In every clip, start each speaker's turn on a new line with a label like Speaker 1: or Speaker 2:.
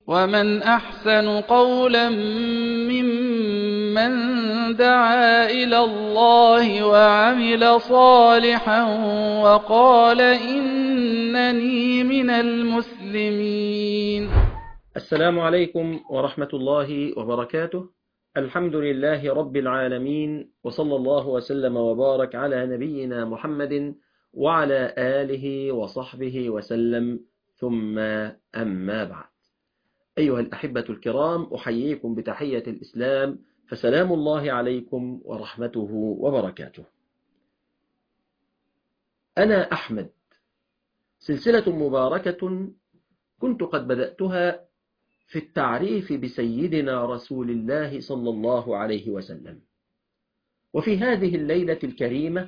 Speaker 1: ومن أحسن قولا ممن دعا إلى الله وعمل صالحا وقال إنني من المسلمين
Speaker 2: السلام عليكم ورحمة الله وبركاته الحمد لله رب العالمين وصلى الله وسلم وبارك على نبينا محمد وعلى آله وصحبه وسلم ثم أما بعد أيها الأحبة الكرام أحييكم بتحية الإسلام فسلام الله عليكم ورحمته وبركاته أنا أحمد سلسلة مباركة كنت قد بدأتها في التعريف بسيدنا رسول الله صلى الله عليه وسلم وفي هذه الليلة الكريمة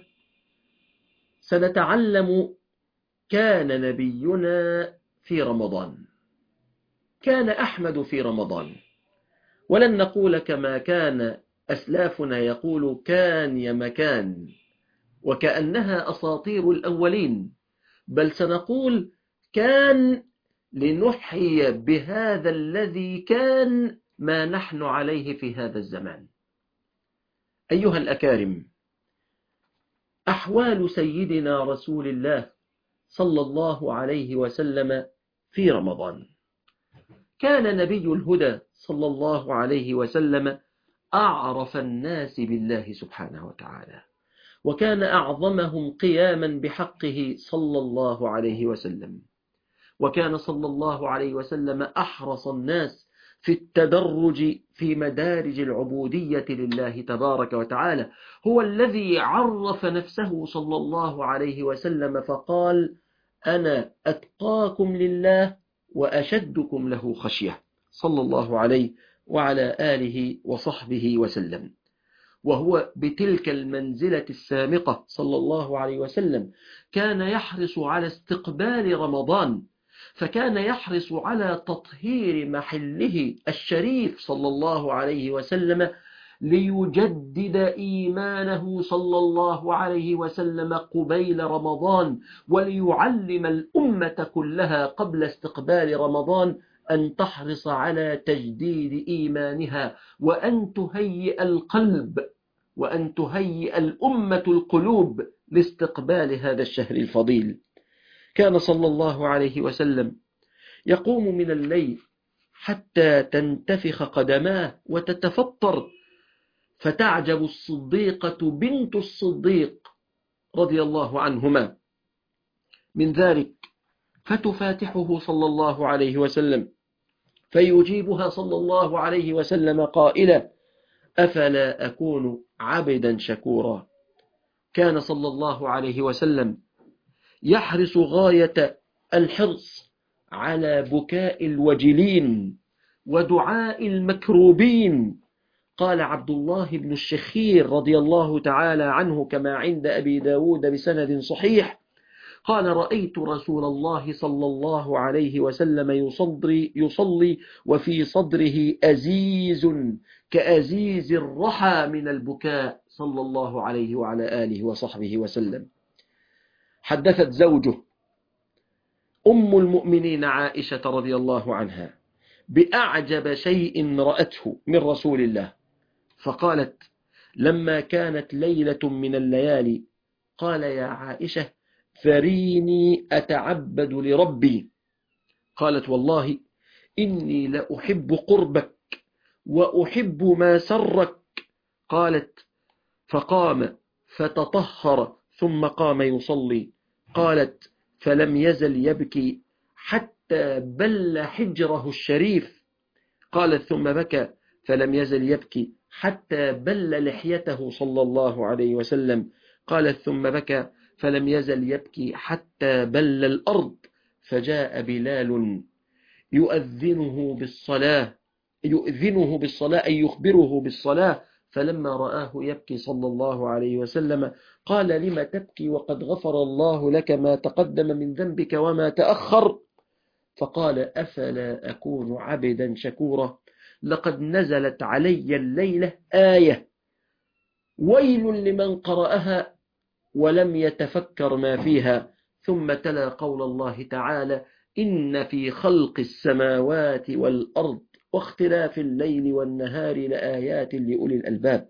Speaker 2: سنتعلم كان نبينا في رمضان كان أحمد في رمضان ولن نقول كما كان أسلافنا يقول كان يا مكان وكأنها أساطير الأولين بل سنقول كان لنحيي بهذا الذي كان ما نحن عليه في هذا الزمان أيها الأكارم أحوال سيدنا رسول الله صلى الله عليه وسلم في رمضان كان نبي الهدى صلى الله عليه وسلم أعرف الناس بالله سبحانه وتعالى وكان أعظمهم قياما بحقه صلى الله عليه وسلم وكان صلى الله عليه وسلم أحرص الناس في التدرج في مدارج العبودية لله تبارك وتعالى هو الذي عرف نفسه صلى الله عليه وسلم فقال أنا أتقاكم لله وأشدكم له خشية صلى الله عليه وعلى آله وصحبه وسلم وهو بتلك المنزلة السامقة صلى الله عليه وسلم كان يحرص على استقبال رمضان فكان يحرص على تطهير محله الشريف صلى الله عليه وسلم ليجدد إيمانه صلى الله عليه وسلم قبيل رمضان وليعلم الأمة كلها قبل استقبال رمضان أن تحرص على تجديد إيمانها وأن تهيئ القلب وأن تهيئ الأمة القلوب لاستقبال هذا الشهر الفضيل كان صلى الله عليه وسلم يقوم من الليل حتى تنتفخ قدماه وتتفطر فتعجب الصديقة بنت الصديق رضي الله عنهما من ذلك فتفاتحه صلى الله عليه وسلم فيجيبها صلى الله عليه وسلم قائلا أفلا أكون عبدا شكورا كان صلى الله عليه وسلم يحرص غاية الحرص على بكاء الوجلين ودعاء المكروبين قال عبد الله بن الشخير رضي الله تعالى عنه كما عند أبي داود بسند صحيح قال رأيت رسول الله صلى الله عليه وسلم يصلي, يصلي وفي صدره أزيز كأزيز الرحى من البكاء صلى الله عليه وعلى آله وصحبه وسلم حدثت زوجه أم المؤمنين عائشة رضي الله عنها بأعجب شيء رأته من رسول الله فقالت لما كانت ليلة من الليالي قال يا عائشة فريني أتعبد لربي قالت والله إني لأحب قربك وأحب ما سرك قالت فقام فتطهر ثم قام يصلي قالت فلم يزل يبكي حتى بل حجره الشريف قالت ثم بكى فلم يزل يبكي حتى بل لحيته صلى الله عليه وسلم قالت ثم بكى فلم يزل يبكي حتى بل الأرض فجاء بلال يؤذنه بالصلاة يؤذنه بالصلاة أي يخبره بالصلاة فلما رآه يبكي صلى الله عليه وسلم قال لم تبكي وقد غفر الله لك ما تقدم من ذنبك وما تأخر فقال أفلا أكون عبدا شكورا لقد نزلت علي الليلة آية ويل لمن قرأها ولم يتفكر ما فيها ثم تلا قول الله تعالى إن في خلق السماوات والأرض واختلاف الليل والنهار لآيات لأولي الألباب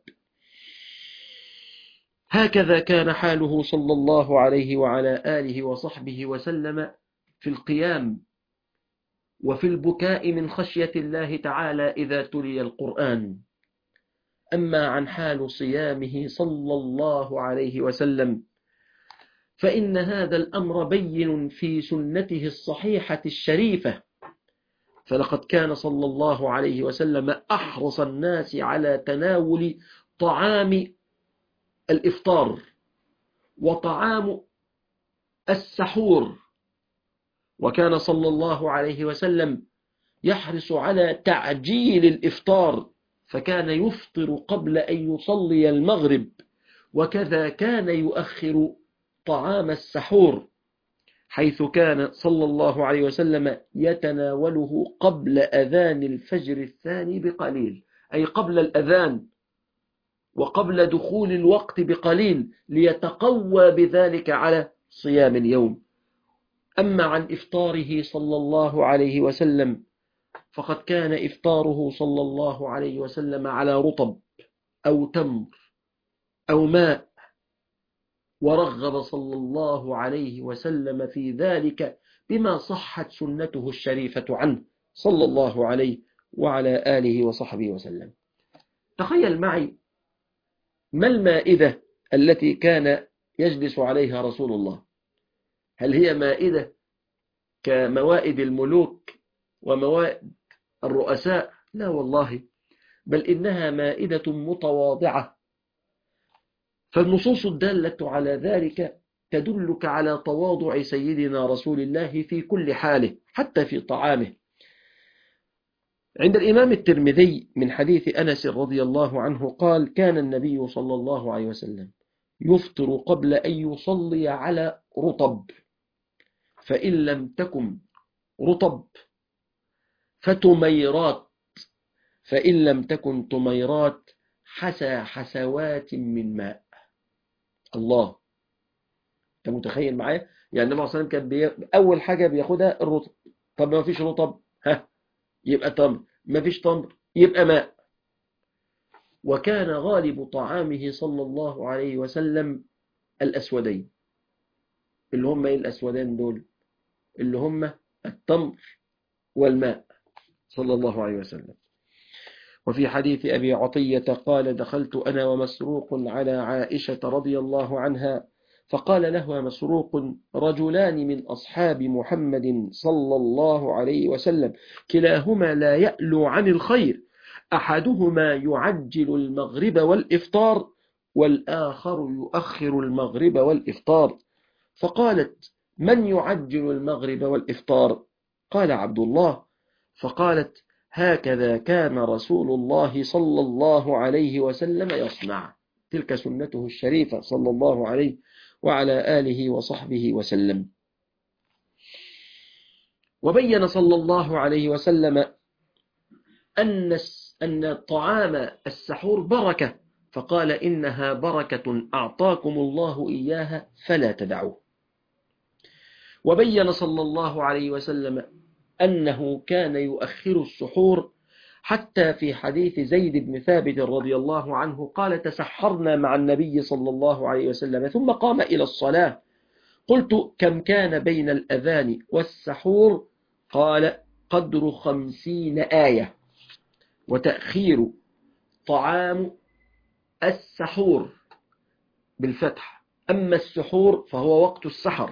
Speaker 2: هكذا كان حاله صلى الله عليه وعلى آله وصحبه وسلم في القيام وفي البكاء من خشية الله تعالى إذا تلي القرآن أما عن حال صيامه صلى الله عليه وسلم فإن هذا الأمر بين في سنته الصحيحة الشريفة فلقد كان صلى الله عليه وسلم أحرص الناس على تناول طعام الإفطار وطعام السحور وكان صلى الله عليه وسلم يحرص على تعجيل الإفطار فكان يفطر قبل أن يصلي المغرب وكذا كان يؤخر طعام السحور حيث كان صلى الله عليه وسلم يتناوله قبل أذان الفجر الثاني بقليل أي قبل الأذان وقبل دخول الوقت بقليل ليتقوى بذلك على صيام اليوم أما عن إفطاره صلى الله عليه وسلم فقد كان إفطاره صلى الله عليه وسلم على رطب أو تمر أو ماء ورغب صلى الله عليه وسلم في ذلك بما صحت سنته الشريفة عنه صلى الله عليه وعلى آله وصحبه وسلم تخيل معي ما المائدة التي كان يجلس عليها رسول الله هل هي مائدة كموائد الملوك وموائد الرؤساء لا والله بل إنها مائدة متواضعة فالنصوص الدالة على ذلك تدلك على تواضع سيدنا رسول الله في كل حاله حتى في طعامه عند الإمام الترمذي من حديث أنس رضي الله عنه قال كان النبي صلى الله عليه وسلم يفطر قبل أن يصلي على رطب فإن لم تكن رطب فتميرات فإن لم تكن تميرات حسى حسوات من ماء الله انت متخيل معايا يعني النبي صلى الله عليه وسلم كان بي... اول حاجه بياخدها الرطب طب ما فيش رطب ها يبقى تمر ما فيش تمر يبقى ماء وكان غالب طعامه صلى الله عليه وسلم الاسودين اللي هم ايه الاسودين دول اللي هم التمر والماء صلى الله عليه وسلم وفي حديث أبي عطية قال دخلت أنا ومسروق على عائشة رضي الله عنها فقال له مسروق رجلان من أصحاب محمد صلى الله عليه وسلم كلاهما لا يألو عن الخير أحدهما يعجل المغرب والإفطار والآخر يؤخر المغرب والإفطار فقالت من يعجل المغرب والإفطار قال عبد الله فقالت هكذا كان رسول الله صلى الله عليه وسلم يصنع تلك سنته الشريفة صلى الله عليه وعلى آله وصحبه وسلم وبين صلى الله عليه وسلم أن أن طعام السحور بركة فقال إنها بركة أعطاكم الله إياها فلا تدعوه وبين صلى الله عليه وسلم أنه كان يؤخر السحور حتى في حديث زيد بن ثابت رضي الله عنه قال تسحرنا مع النبي صلى الله عليه وسلم ثم قام إلى الصلاة قلت كم كان بين الأذان والسحور قال قدر خمسين آية وتأخير طعام السحور بالفتح أما السحور فهو وقت السحر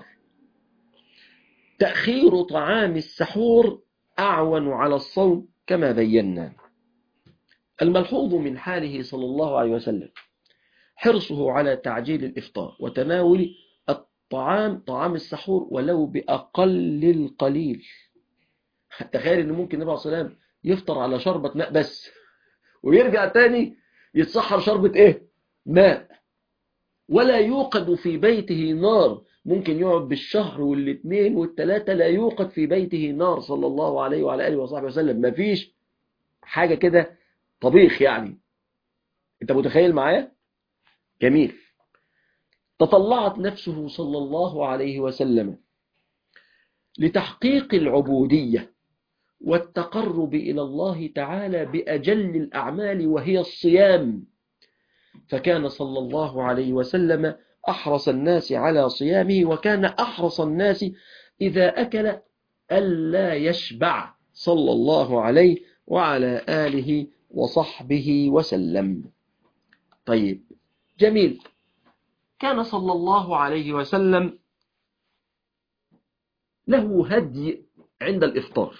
Speaker 2: تأخير طعام السحور أعون على الصوم كما بينا الملحوظ من حاله صلى الله عليه وسلم حرصه على تعجيل الإفطار وتناول الطعام طعام السحور ولو بأقل القليل تخيل ان ممكن النبي عليه الصلاه يفطر على شربة ماء بس ويرجع تاني يتسحر شربة ايه ماء ولا يوقد في بيته نار ممكن يقعد بالشهر والاثنين والثلاثة لا يوقد في بيته نار صلى الله عليه وعلى آله وصحبه وسلم مفيش حاجة كده طبيخ يعني انت متخيل معايا جميل تطلعت نفسه صلى الله عليه وسلم لتحقيق العبودية والتقرب إلى الله تعالى بأجل الأعمال وهي الصيام فكان صلى الله عليه وسلم أحرص الناس على صيامه وكان أحرص الناس إذا أكل ألا يشبع صلى الله عليه وعلى آله وصحبه وسلم طيب جميل كان صلى الله عليه وسلم له هدي عند الإفطار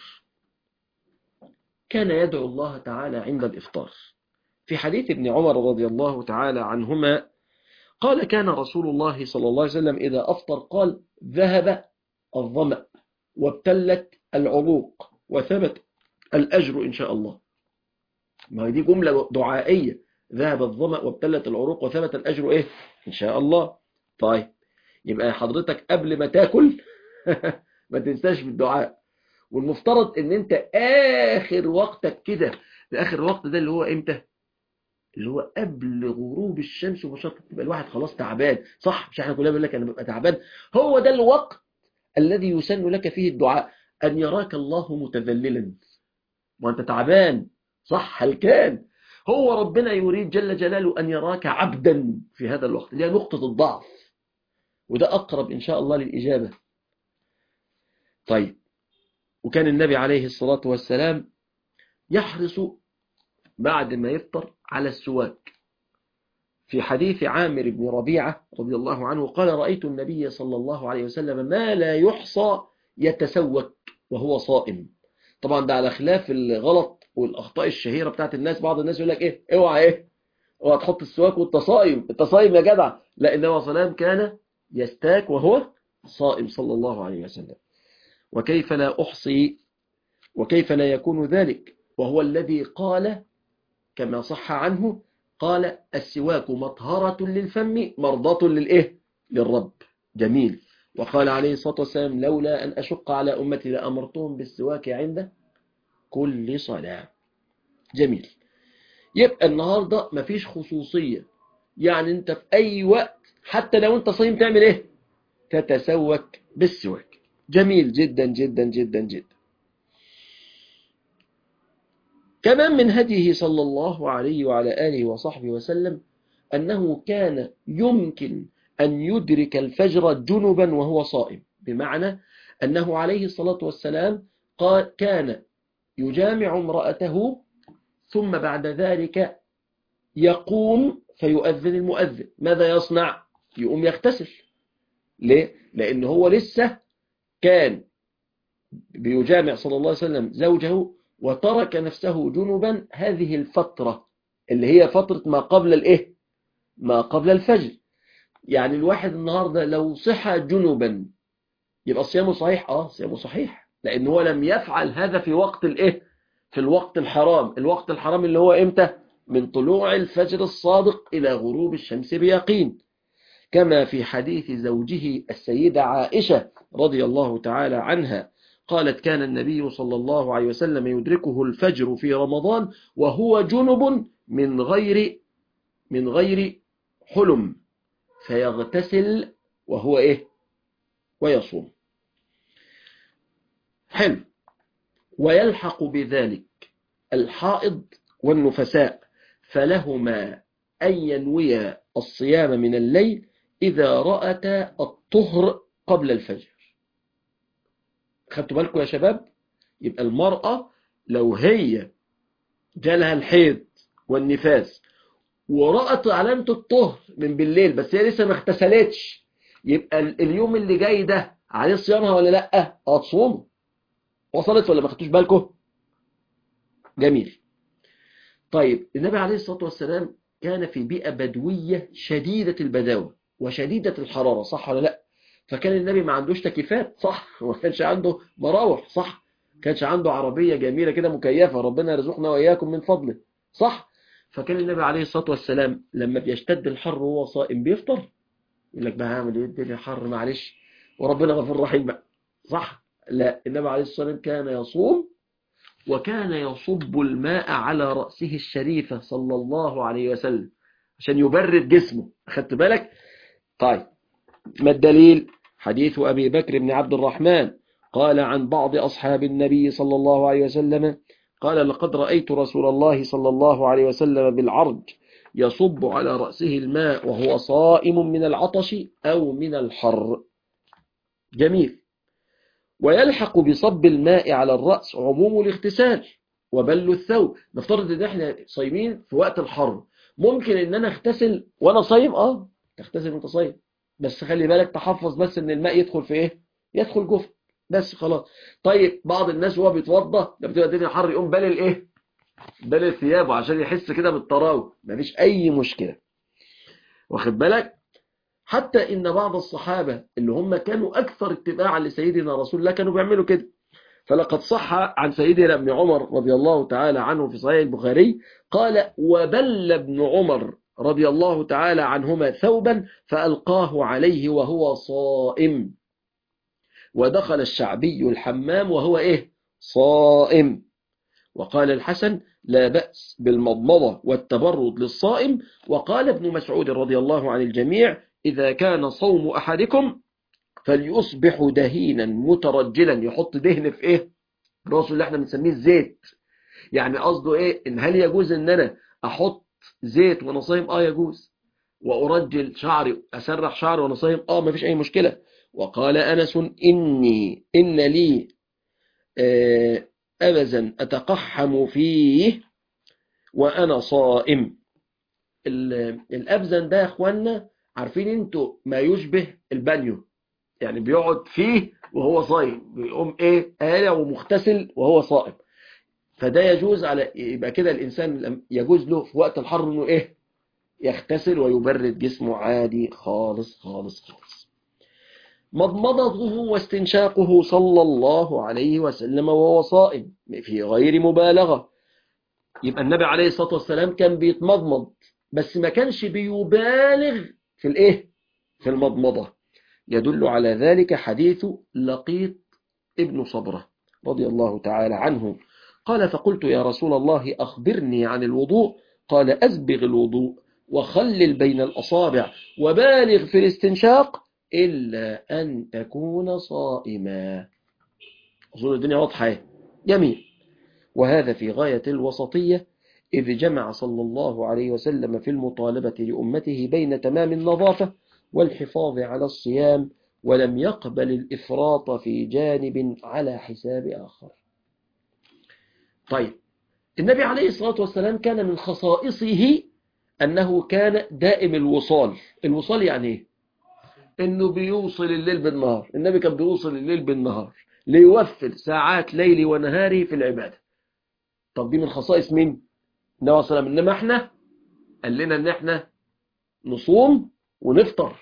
Speaker 2: كان يدعو الله تعالى عند الإفطار في حديث ابن عمر رضي الله تعالى عنهما قال كان رسول الله صلى الله عليه وسلم إذا أفطر قال ذهب الظمأ وابتلت العروق وثبت الأجر إن شاء الله ما هي دي جملة دعائية ذهب الظمأ وابتلت العروق وثبت الأجر إيه إن شاء الله طيب يبقى حضرتك قبل ما تاكل ما تنساش بالدعاء والمفترض ان انت اخر وقتك كده اخر وقت ده اللي هو امتى اللي هو قبل غروب الشمس مباشره تبقى الواحد خلاص تعبان صح مش احنا كلنا بنقول لك انا ببقى تعبان هو ده الوقت الذي يسن لك فيه الدعاء ان يراك الله متذللا وانت تعبان صح هل كان هو ربنا يريد جل جلاله ان يراك عبدا في هذا الوقت اللي هي نقطه الضعف وده اقرب ان شاء الله للاجابه طيب وكان النبي عليه الصلاة والسلام يحرص بعد ما يفطر على السواك في حديث عامر بن ربيعة رضي الله عنه قال رأيت النبي صلى الله عليه وسلم ما لا يحصى يتسوك وهو صائم طبعا ده على خلاف الغلط والأخطاء الشهيرة بتاعت الناس بعض الناس يقول لك ايه اوعى ايه اوعى تحط السواك وانت صائم انت صائم يا جدع لا النبي صلى الله عليه وسلم كان يستاك وهو صائم صلى الله عليه وسلم وكيف لا أحصي وكيف لا يكون ذلك وهو الذي قال كما صح عنه قال السواك مطهرة للفم مرضاة للإيه للرب جميل وقال عليه الصلاة والسلام لولا أن أشق على أمتي لأمرتهم بالسواك عند كل صلاة جميل يبقى النهاردة مفيش خصوصية يعني انت في أي وقت حتى لو انت صايم تعمل ايه تتسوك بالسواك جميل جدا جدا جدا جدا كمان من هديه صلى الله عليه وعلى آله وصحبه وسلم أنه كان يمكن أن يدرك الفجر جنبا وهو صائم بمعنى أنه عليه الصلاة والسلام قال كان يجامع امرأته ثم بعد ذلك يقوم فيؤذن المؤذن ماذا يصنع؟ يقوم يغتسل ليه؟ لأن هو لسه كان بيجامع صلى الله عليه وسلم زوجه وترك نفسه جنبا هذه الفترة اللي هي فترة ما قبل الايه ما قبل الفجر يعني الواحد النهاردة لو صحى جنبا يبقى صيامه صحيح اه صيامه صحيح لان هو لم يفعل هذا في وقت الايه في الوقت الحرام الوقت الحرام اللي هو امتى من طلوع الفجر الصادق الى غروب الشمس بيقين كما في حديث زوجه السيدة عائشة رضي الله تعالى عنها قالت كان النبي صلى الله عليه وسلم يدركه الفجر في رمضان وهو جنب من غير من غير حلم فيغتسل وهو ايه ويصوم حلو ويلحق بذلك الحائض والنفساء فلهما أن ينويا الصيام من الليل إذا رأتا الطهر قبل الفجر خدتوا بالكم يا شباب يبقى المرأة لو هي جالها الحيض والنفاس ورأت علامة الطهر من بالليل بس هي لسه ما اغتسلتش يبقى اليوم اللي جاي ده عليه صيامها ولا لا هتصوم وصلت ولا ما خدتوش بالكم جميل طيب النبي عليه الصلاة والسلام كان في بيئة بدوية شديدة البداوة وشديدة الحرارة صح ولا لا فكان النبي ما عندوش تكييفات صح وما كانش عنده مراوح صح كانش عنده عربية جميلة كده مكيفة ربنا يرزقنا وإياكم من فضله صح فكان النبي عليه الصلاة والسلام لما بيشتد الحر وهو صائم بيفطر يقول لك بقى هعمل ايه الدنيا حر معلش وربنا غفور رحيم بقى صح لا النبي عليه الصلاة والسلام كان يصوم وكان يصب الماء على رأسه الشريفة صلى الله عليه وسلم عشان يبرد جسمه أخدت بالك طيب ما الدليل حديث أبي بكر بن عبد الرحمن قال عن بعض أصحاب النبي صلى الله عليه وسلم قال لقد رأيت رسول الله صلى الله عليه وسلم بالعرج يصب على رأسه الماء وهو صائم من العطش أو من الحر جميل ويلحق بصب الماء على الرأس عموم الاغتسال وبل الثوب نفترض ان احنا صايمين في وقت الحر ممكن ان انا اغتسل وانا صايم اه تغتسل وانت صايم بس خلي بالك تحفظ بس ان الماء يدخل في ايه يدخل جوف بس خلاص طيب بعض الناس وهو بيتوضى لما بتبقى الدنيا حر يقوم بالل ايه بالل ثيابه عشان يحس كده بالطراوه مفيش اي مشكله واخد بالك حتى ان بعض الصحابه اللي هم كانوا اكثر اتباعا لسيدنا رسول الله كانوا بيعملوا كده فلقد صح عن سيدنا ابن عمر رضي الله تعالى عنه في صحيح البخاري قال وبل ابن عمر رضي الله تعالى عنهما ثوبا فألقاه عليه وهو صائم ودخل الشعبي الحمام وهو إيه صائم وقال الحسن لا بأس بالمضمضة والتبرد للصائم وقال ابن مسعود رضي الله عن الجميع إذا كان صوم أحدكم فليصبح دهينا مترجلا يحط دهن في إيه الرسول اللي احنا بنسميه الزيت يعني قصده إيه إن هل يجوز إن أنا أحط زيت وانا صايم اه يجوز وارجل شعري اسرح شعري وانا صايم اه ما فيش اي مشكله وقال انس اني ان لي آه ابزا اتقحم فيه وانا صائم الابزن ده يا اخوانا عارفين انتوا ما يشبه البانيو يعني بيقعد فيه وهو صايم بيقوم ايه قالع ومغتسل وهو صائم فده يجوز على يبقى كده الإنسان يجوز له في وقت الحر إنه إيه يغتسل ويبرد جسمه عادي خالص خالص خالص مضمضته واستنشاقه صلى الله عليه وسلم وهو صائم في غير مبالغة يبقى النبي عليه الصلاة والسلام كان بيتمضمض بس ما كانش بيبالغ في الإيه في المضمضة يدل على ذلك حديث لقيط ابن صبرة رضي الله تعالى عنه قال فقلت يا رسول الله أخبرني عن الوضوء قال أسبغ الوضوء وخلل بين الأصابع وبالغ في الاستنشاق إلا أن تكون صائما أظن الدنيا واضحة جميل وهذا في غاية الوسطية إذ جمع صلى الله عليه وسلم في المطالبة لأمته بين تمام النظافة والحفاظ على الصيام ولم يقبل الإفراط في جانب على حساب آخر طيب النبي عليه الصلاة والسلام كان من خصائصه أنه كان دائم الوصال الوصال يعني إيه؟ إنه بيوصل الليل بالنهار النبي كان بيوصل الليل بالنهار ليوفر ساعات ليلي ونهاري في العبادة طب دي من خصائص مين؟ النبي صلى الله عليه وسلم إنما إحنا قال لنا إن إحنا نصوم ونفطر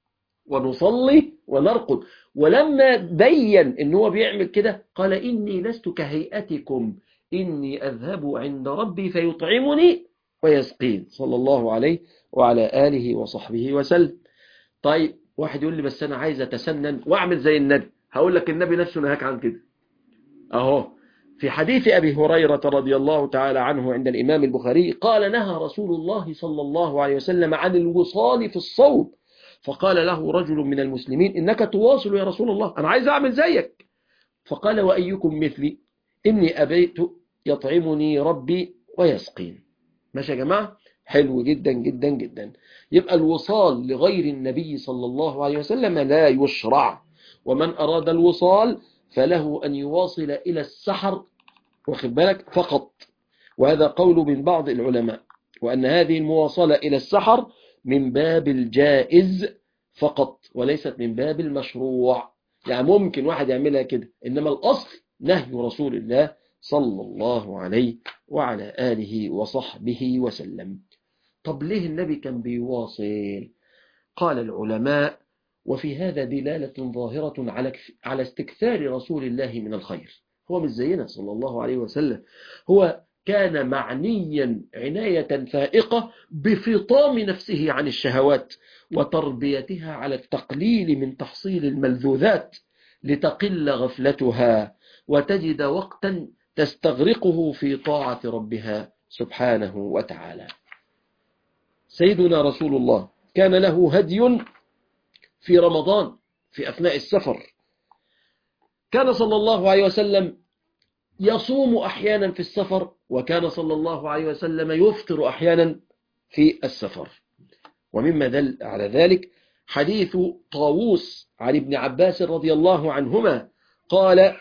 Speaker 2: ونصلي ونرقد ولما بين إن هو بيعمل كده قال إني لست كهيئتكم إني أذهب عند ربي فيطعمني ويسقين صلى الله عليه وعلى آله وصحبه وسلم طيب واحد يقول لي بس أنا عايز أتسنن وأعمل زي النبي هقول لك النبي نفسه نهاك عن كده أهو في حديث أبي هريرة رضي الله تعالى عنه عند الإمام البخاري قال نهى رسول الله صلى الله عليه وسلم عن الوصال في الصوم فقال له رجل من المسلمين إنك تواصل يا رسول الله أنا عايز أعمل زيك فقال وأيكم مثلي إني أبيت يطعمني ربي ويسقين ماشي يا جماعة حلو جدا جدا جدا يبقى الوصال لغير النبي صلى الله عليه وسلم لا يشرع ومن أراد الوصال فله أن يواصل إلى السحر واخد بالك فقط وهذا قول من بعض العلماء وأن هذه المواصلة إلى السحر من باب الجائز فقط وليست من باب المشروع يعني ممكن واحد يعملها كده إنما الأصل نهي رسول الله صلى الله عليه وعلى آله وصحبه وسلم طب ليه النبي كان بيواصل قال العلماء وفي هذا دلالة ظاهرة على على استكثار رسول الله من الخير هو مش زينا صلى الله عليه وسلم هو كان معنيا عناية فائقة بفطام نفسه عن الشهوات وتربيتها على التقليل من تحصيل الملذوذات لتقل غفلتها وتجد وقتا تستغرقه في طاعة ربها سبحانه وتعالى سيدنا رسول الله كان له هدي في رمضان في أثناء السفر كان صلى الله عليه وسلم يصوم أحيانا في السفر وكان صلى الله عليه وسلم يفطر أحيانا في السفر ومما دل على ذلك حديث طاووس عن ابن عباس رضي الله عنهما قال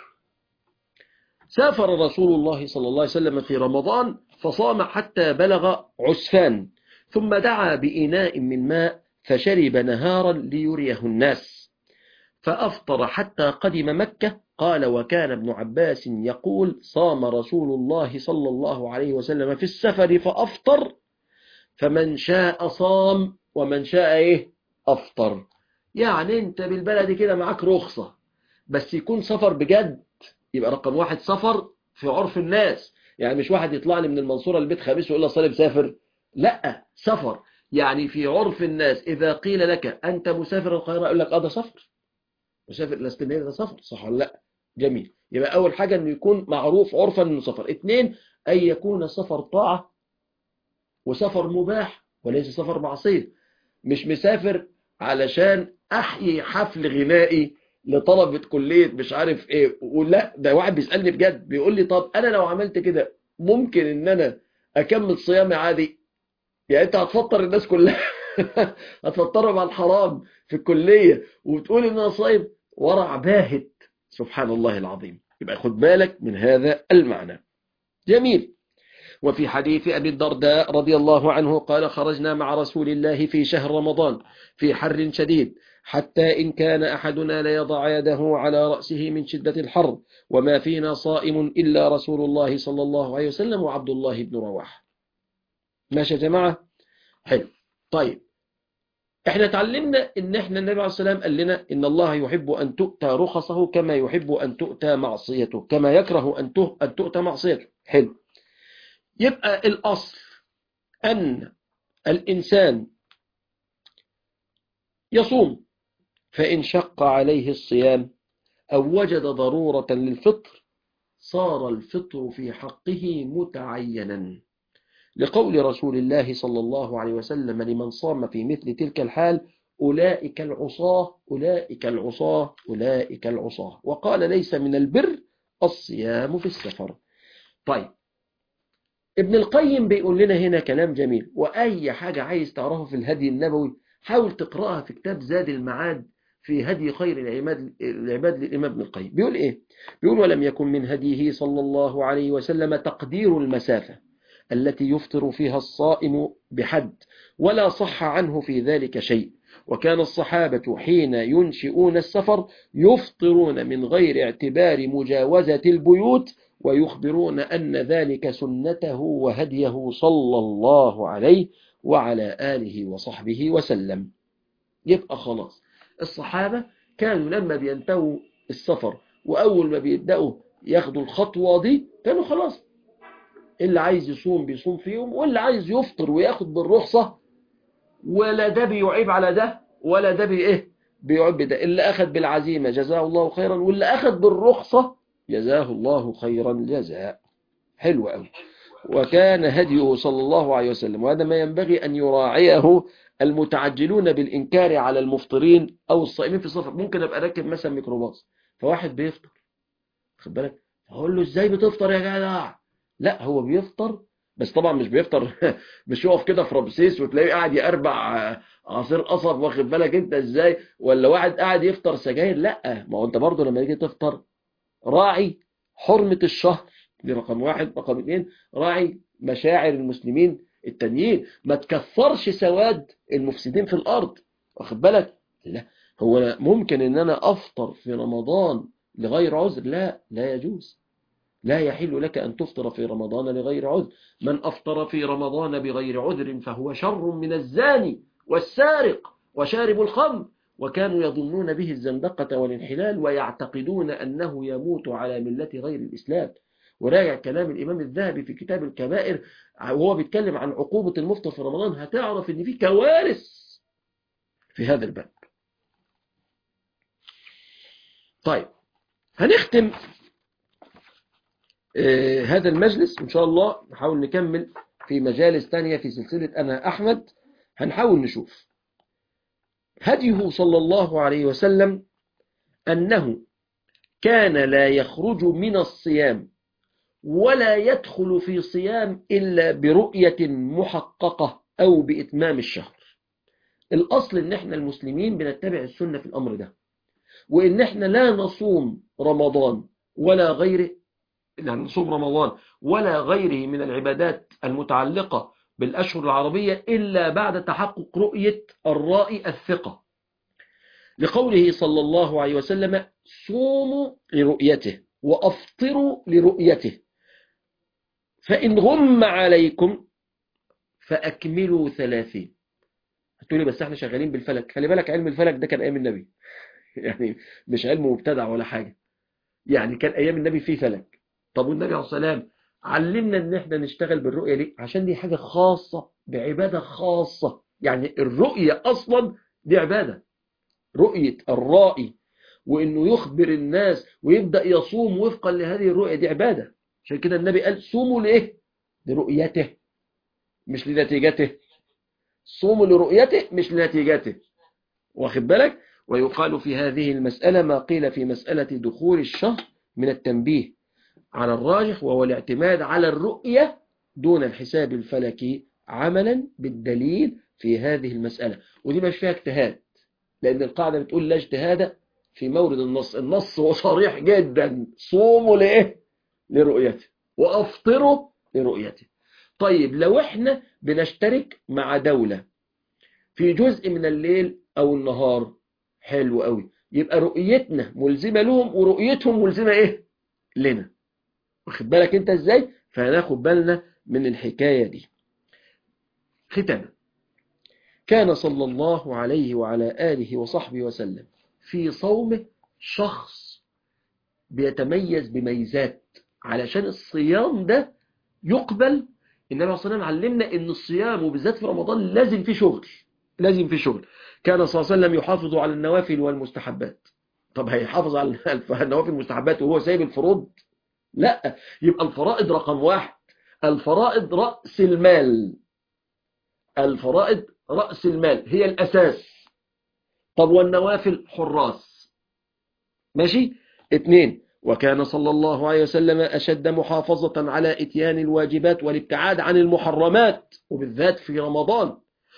Speaker 2: سافر رسول الله صلى الله عليه وسلم في رمضان فصام حتى بلغ عسفان ثم دعا بإناء من ماء فشرب نهارا ليريه الناس فأفطر حتى قدم مكة قال وكان ابن عباس يقول صام رسول الله صلى الله عليه وسلم في السفر فأفطر فمن شاء صام ومن شاء إيه أفطر يعني أنت بالبلد كده معاك رخصة بس يكون سفر بجد يبقى رقم واحد سفر في عرف الناس يعني مش واحد يطلع لي من المنصورة البيت خميس ويقول لي صلي مسافر لا سفر يعني في عرف الناس إذا قيل لك أنت مسافر القاهرة يقول لك آه ده سفر مسافر الاسكندريه ده سفر صح ولا لا جميل يبقى أول حاجة أنه يكون معروف عرفا أنه سفر اثنين أن يكون سفر طاعة وسفر مباح وليس سفر معصية مش مسافر علشان أحيي حفل غنائي لطلبة كلية مش عارف ايه ولا ده واحد بيسألني بجد بيقول لي طب انا لو عملت كده ممكن ان انا اكمل صيامي عادي يعني انت هتفطر الناس كلها هتفطرهم على الحرام في الكلية وبتقول ان انا صايم ورع باهت سبحان الله العظيم يبقى خد بالك من هذا المعنى جميل وفي حديث أبي الدرداء رضي الله عنه قال خرجنا مع رسول الله في شهر رمضان في حر شديد حتى إن كان أحدنا ليضع يده على رأسه من شدة الحر وما فينا صائم إلا رسول الله صلى الله عليه وسلم وعبد الله بن رواح ماشي يا جماعة حلو طيب احنا تعلمنا ان احنا النبي عليه الصلاة والسلام قال لنا ان الله يحب ان تؤتى رخصه كما يحب ان تؤتى معصيته كما يكره ان ان تؤتى معصيته حلو يبقى الاصل ان الانسان يصوم فإن شق عليه الصيام أو وجد ضرورة للفطر صار الفطر في حقه متعينا لقول رسول الله صلى الله عليه وسلم لمن صام في مثل تلك الحال أولئك العصاة أولئك العصاة أولئك العصاة وقال ليس من البر الصيام في السفر طيب ابن القيم بيقول لنا هنا كلام جميل وأي حاجة عايز تعرفه في الهدي النبوي حاول تقرأها في كتاب زاد المعاد في هدي خير العباد العباد للإمام ابن القيم بيقول إيه؟ بيقول ولم يكن من هديه صلى الله عليه وسلم تقدير المسافة التي يفطر فيها الصائم بحد ولا صح عنه في ذلك شيء وكان الصحابة حين ينشئون السفر يفطرون من غير اعتبار مجاوزة البيوت ويخبرون أن ذلك سنته وهديه صلى الله عليه وعلى آله وصحبه وسلم يبقى خلاص الصحابة كانوا لما بينتهوا السفر وأول ما بيبدأوا ياخدوا الخطوة دي كانوا خلاص اللي عايز يصوم بيصوم فيهم واللي عايز يفطر وياخد بالرخصة ولا ده بيعيب على ده ولا ده بي ايه بيعيب بده اللي أخد بالعزيمة جزاه الله خيرا واللي أخد بالرخصة جزاه الله خيرا الجزاء حلو قوي وكان هديه صلى الله عليه وسلم وهذا ما ينبغي أن يراعيه المتعجلون بالإنكار على المفطرين أو الصائمين في السفر ممكن أبقى راكب مثلا ميكروباص فواحد بيفطر خد بالك أقول له إزاي بتفطر يا جدع لا هو بيفطر بس طبعا مش بيفطر مش يقف كده في رمسيس وتلاقيه قاعد يقربع عصير قصب واخد بالك انت ازاي ولا واحد قاعد يفطر سجاير لا ما هو انت برضه لما تيجي تفطر راعي حرمة الشهر دي رقم واحد رقم اثنين راعي مشاعر المسلمين التانيين ما تكثرش سواد المفسدين في الارض واخد بالك لا هو ممكن ان انا افطر في رمضان لغير عذر لا لا يجوز لا يحل لك أن تفطر في رمضان لغير عذر من أفطر في رمضان بغير عذر فهو شر من الزاني والسارق وشارب الخمر وكانوا يظنون به الزندقة والانحلال ويعتقدون أنه يموت على ملة غير الإسلام وراجع كلام الإمام الذهبي في كتاب الكبائر وهو بيتكلم عن عقوبة المفطر في رمضان هتعرف أن في كوارث في هذا الباب طيب هنختم آه هذا المجلس إن شاء الله نحاول نكمل في مجالس تانية في سلسلة أنا أحمد هنحاول نشوف هديه صلى الله عليه وسلم أنه كان لا يخرج من الصيام ولا يدخل في صيام إلا برؤية محققة أو بإتمام الشهر الأصل إن إحنا المسلمين بنتبع السنة في الأمر ده وإن إحنا لا نصوم رمضان ولا غيره يعني نصوم رمضان ولا غيره من العبادات المتعلقة بالأشهر العربية إلا بعد تحقق رؤية الرائي الثقة لقوله صلى الله عليه وسلم صوموا لرؤيته وأفطروا لرؤيته فإن غم عليكم فأكملوا ثلاثين هتقولي بس احنا شغالين بالفلك خلي بالك علم الفلك ده كان أيام النبي يعني مش علم مبتدع ولا حاجة يعني كان أيام النبي فيه فلك طب والنبي عليه السلام علمنا ان احنا نشتغل بالرؤية ليه عشان دي حاجة خاصة بعبادة خاصة يعني الرؤية أصلا دي عبادة رؤية الرائي وانه يخبر الناس ويبدأ يصوم وفقا لهذه الرؤية دي عبادة عشان كده النبي قال صوموا لإيه لرؤيته مش لنتيجته صوموا لرؤيته مش لنتيجته واخد بالك ويقال في هذه المسألة ما قيل في مسألة دخول الشهر من التنبيه على الراجح وهو الاعتماد على الرؤية دون الحساب الفلكي عملا بالدليل في هذه المسألة ودي مش فيها اجتهاد لأن القاعدة بتقول لا اجتهاد في مورد النص النص هو صريح جدا صوموا لإيه لرؤيته وأفطروا لرؤيته طيب لو احنا بنشترك مع دولة في جزء من الليل أو النهار حلو قوي يبقى رؤيتنا ملزمة لهم ورؤيتهم ملزمة ايه لنا واخد بالك انت ازاي فهناخد بالنا من الحكاية دي ختاما كان صلى الله عليه وعلى آله وصحبه وسلم في صومه شخص بيتميز بميزات علشان الصيام ده يقبل النبي عليه الصلاة والسلام علمنا ان الصيام وبالذات في رمضان لازم فيه شغل لازم فيه شغل كان صلى الله عليه وسلم يحافظ على النوافل والمستحبات طب هيحافظ على النوافل والمستحبات وهو سايب الفروض لا يبقى الفرائض رقم واحد الفرائض رأس المال الفرائض رأس المال هي الأساس طب والنوافل حراس ماشي اتنين وكان صلى الله عليه وسلم أشد محافظة على اتيان الواجبات والابتعاد عن المحرمات وبالذات في رمضان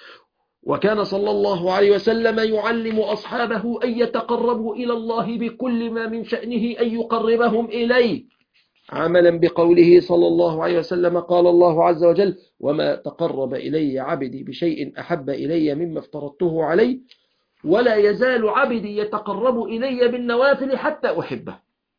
Speaker 2: وكان صلى الله عليه وسلم يعلم أصحابه أن يتقربوا إلى الله بكل ما من شأنه أن يقربهم إليه عملا بقوله صلى الله عليه وسلم قال الله عز وجل وما تقرب إلي عبدي بشيء أحب إلي مما افترضته عليه ولا يزال عبدي يتقرب إلي بالنوافل حتى أحبه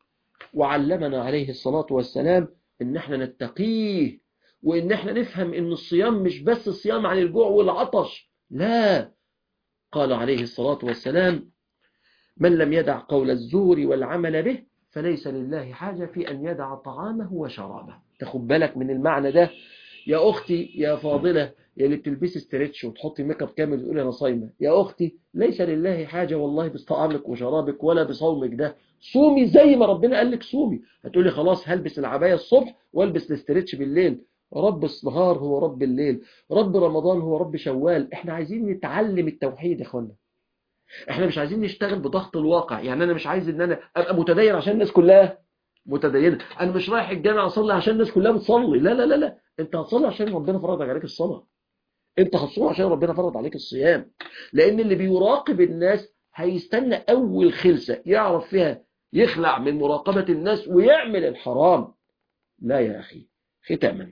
Speaker 2: وعلمنا عليه الصلاة والسلام إن احنا نتقيه وإن احنا نفهم إن الصيام مش بس الصيام عن الجوع والعطش لا قال عليه الصلاة والسلام من لم يدع قول الزور والعمل به فليس لله حاجة في أن يدع طعامه وشرابه تاخد بالك من المعنى ده يا أختي يا فاضلة يا اللي بتلبسي ستريتش وتحطي ميك اب كامل وتقولي أنا صايمة يا أختي ليس لله حاجة والله بطعامك وشرابك ولا بصومك ده صومي زي ما ربنا قال لك صومي هتقولي خلاص هلبس العباية الصبح والبس الستريتش بالليل رب النهار هو رب الليل رب رمضان هو رب شوال احنا عايزين نتعلم التوحيد يا اخوانا احنا مش عايزين نشتغل بضغط الواقع يعني انا مش عايز ان انا ابقى متدين عشان الناس كلها متدينه انا مش رايح الجامع اصلي عشان الناس كلها بتصلي لا لا لا لا انت هتصلي عشان ربنا فرض عليك الصلاه انت هتصوم عشان ربنا فرض عليك الصيام لان اللي بيراقب الناس هيستنى اول خلسه يعرف فيها يخلع من مراقبه الناس ويعمل الحرام لا يا اخي ختاما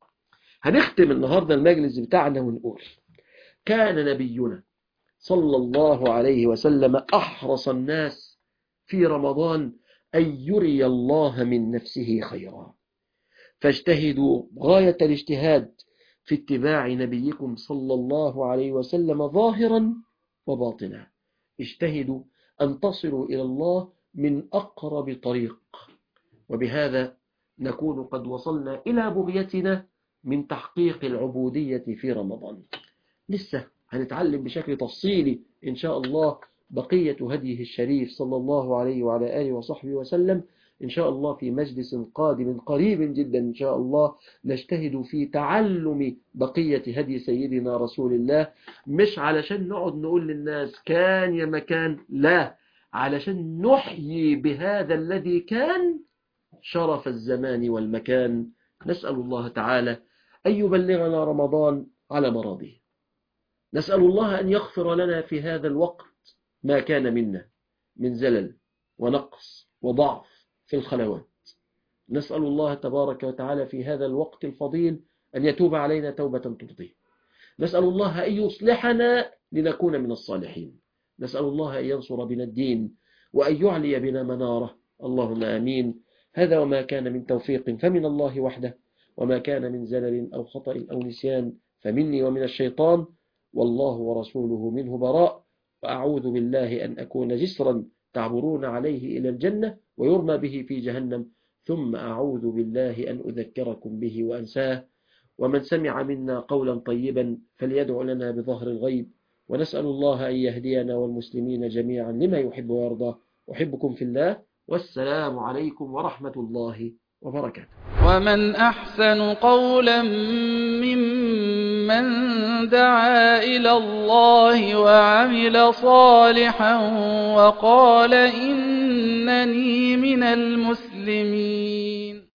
Speaker 2: هنختم النهارده المجلس بتاعنا ونقول كان نبينا صلى الله عليه وسلم أحرص الناس في رمضان أن يري الله من نفسه خيرا فاجتهدوا غاية الاجتهاد في اتباع نبيكم صلى الله عليه وسلم ظاهرا وباطنا اجتهدوا أن تصلوا إلى الله من أقرب طريق وبهذا نكون قد وصلنا إلى بغيتنا من تحقيق العبودية في رمضان لسه هنتعلم بشكل تفصيلي إن شاء الله بقية هديه الشريف صلى الله عليه وعلى آله وصحبه وسلم إن شاء الله في مجلس قادم قريب جدا إن شاء الله نجتهد في تعلم بقية هدي سيدنا رسول الله مش علشان نقعد نقول للناس كان يا مكان لا علشان نحيي بهذا الذي كان شرف الزمان والمكان نسأل الله تعالى أن يبلغنا رمضان على مراضيه نسأل الله أن يغفر لنا في هذا الوقت ما كان منا من زلل ونقص وضعف في الخلوات نسأل الله تبارك وتعالى في هذا الوقت الفضيل أن يتوب علينا توبة ترضيه نسأل الله أن يصلحنا لنكون من الصالحين نسأل الله أن ينصر بنا الدين وأن يعلي بنا مناره اللهم آمين هذا وما كان من توفيق فمن الله وحده وما كان من زلل أو خطأ أو نسيان فمني ومن الشيطان والله ورسوله منه براء وأعوذ بالله أن أكون جسرا تعبرون عليه إلى الجنة ويرمى به في جهنم ثم أعوذ بالله أن أذكركم به وأنساه ومن سمع منا قولا طيبا فليدع لنا بظهر الغيب ونسأل الله أن يهدينا والمسلمين جميعا لما يحب ويرضى أحبكم في الله والسلام عليكم ورحمة الله وبركاته
Speaker 1: ومن أحسن قولا ممن دعا إلى الله وعمل صالحا وقال إنني من المسلمين